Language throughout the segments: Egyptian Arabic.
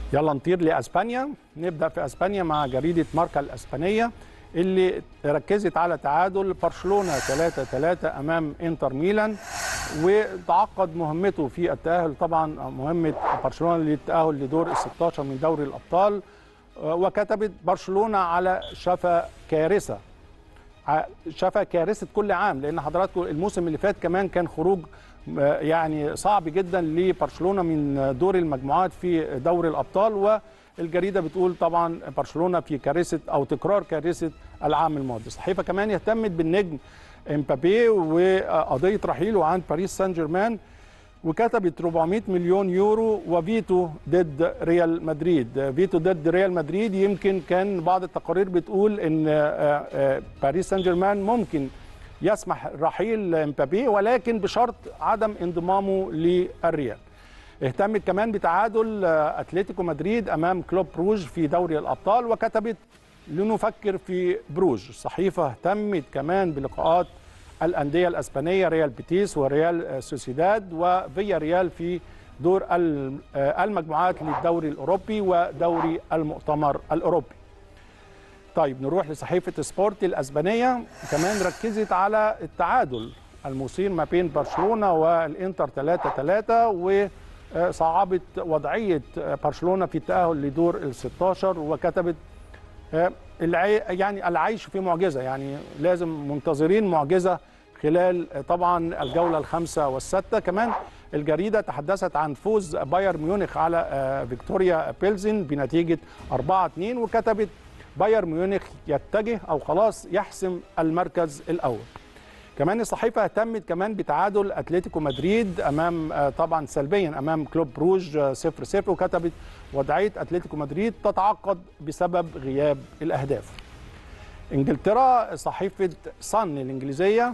يلا نطير لاسبانيا نبدا في اسبانيا مع جريده ماركا الاسبانيه اللي ركزت على تعادل برشلونه 3 3 امام انتر ميلان وتعقد مهمته في التاهل طبعا مهمه برشلونه للتاهل لدور ال 16 من دوري الابطال وكتبت برشلونه على شفا كارثه شفا كارثه كل عام لان حضراتكم الموسم اللي فات كمان كان خروج يعني صعب جدا لبرشلونه من دور المجموعات في دوري الابطال والجريده بتقول طبعا برشلونه في كارثه او تكرار كارثه العام الماضي الصحيفه كمان اهتمت بالنجم امبابي وقضيه رحيله عن باريس سان جيرمان وكتبت 400 مليون يورو وفيتو ضد ريال مدريد فيتو ضد ريال مدريد يمكن كان بعض التقارير بتقول ان باريس سان جيرمان ممكن يسمح رحيل امبابي ولكن بشرط عدم انضمامه للريال اهتمت كمان بتعادل اتلتيكو مدريد امام كلوب بروج في دوري الابطال وكتبت لنفكر في بروج الصحيفه اهتمت كمان بلقاءات الانديه الاسبانيه ريال بيتيس وريال سوسيداد وفيا ريال في دور المجموعات للدوري الاوروبي ودوري المؤتمر الاوروبي طيب نروح لصحيفه سبورت الاسبانيه كمان ركزت على التعادل المثير ما بين برشلونه والانتر 3 3 وصعبت وضعيه برشلونه في التاهل لدور ال 16 وكتبت يعني العيش في معجزه يعني لازم منتظرين معجزه خلال طبعا الجوله الخامسه والسادسه كمان الجريده تحدثت عن فوز بايرن ميونخ على فيكتوريا بيلزن بنتيجه 4 2 وكتبت بايرن ميونخ يتجه او خلاص يحسم المركز الاول كمان الصحيفه اهتمت كمان بتعادل اتلتيكو مدريد امام طبعا سلبيا امام كلوب بروج 0 0 وكتبت وضعيه اتلتيكو مدريد تتعقد بسبب غياب الاهداف. انجلترا صحيفه صن الانجليزيه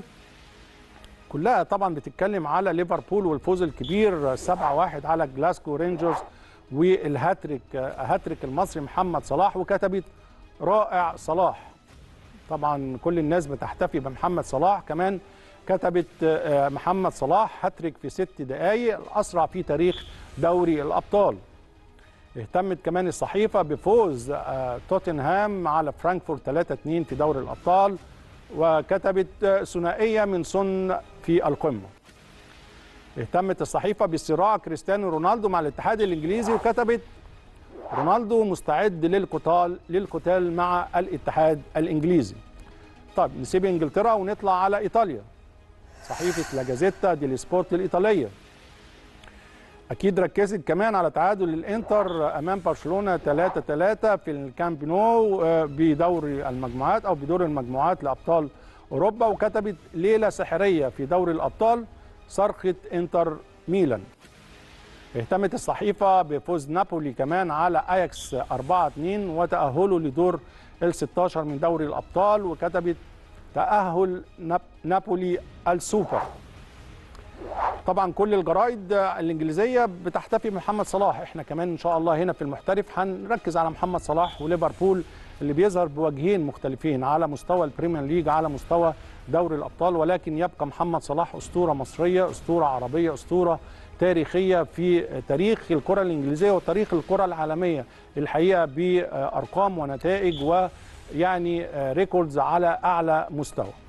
كلها طبعا بتتكلم على ليفربول والفوز الكبير 7 1 على جلاسكو رينجرز والهاتريك هاتريك المصري محمد صلاح وكتبت رائع صلاح طبعا كل الناس بتحتفي بمحمد صلاح كمان كتبت محمد صلاح هاتريك في ست دقائق الاسرع في تاريخ دوري الابطال اهتمت كمان الصحيفه بفوز توتنهام على فرانكفورت 3 2 في دوري الابطال وكتبت ثنائيه من سن في القمه اهتمت الصحيفه بصراع كريستيانو رونالدو مع الاتحاد الانجليزي وكتبت رونالدو مستعد للقتال للقتال مع الاتحاد الانجليزي. طيب نسيب انجلترا ونطلع على ايطاليا. صحيفه لا جازيتا دي سبورت الايطاليه. اكيد ركزت كمان على تعادل الانتر امام برشلونه 3 3 في الكامب نو بدوري المجموعات او بدور المجموعات لابطال اوروبا وكتبت ليله سحريه في دوري الابطال صرخه انتر ميلان. اهتمت الصحيفة بفوز نابولي كمان على اياكس 4 2 وتأهله لدور ال 16 من دوري الأبطال وكتبت تأهل نابولي السوبر طبعا كل الجرايد الإنجليزية بتحتفي بمحمد صلاح احنا كمان إن شاء الله هنا في المحترف هنركز على محمد صلاح وليفربول اللي بيظهر بوجهين مختلفين على مستوى البريمير ليج على مستوى دوري الأبطال ولكن يبقى محمد صلاح أسطورة مصرية أسطورة عربية أسطورة تاريخيه في تاريخ الكره الانجليزيه وتاريخ الكره العالميه الحقيقه بارقام ونتائج ويعني ريكوردز على اعلى مستوى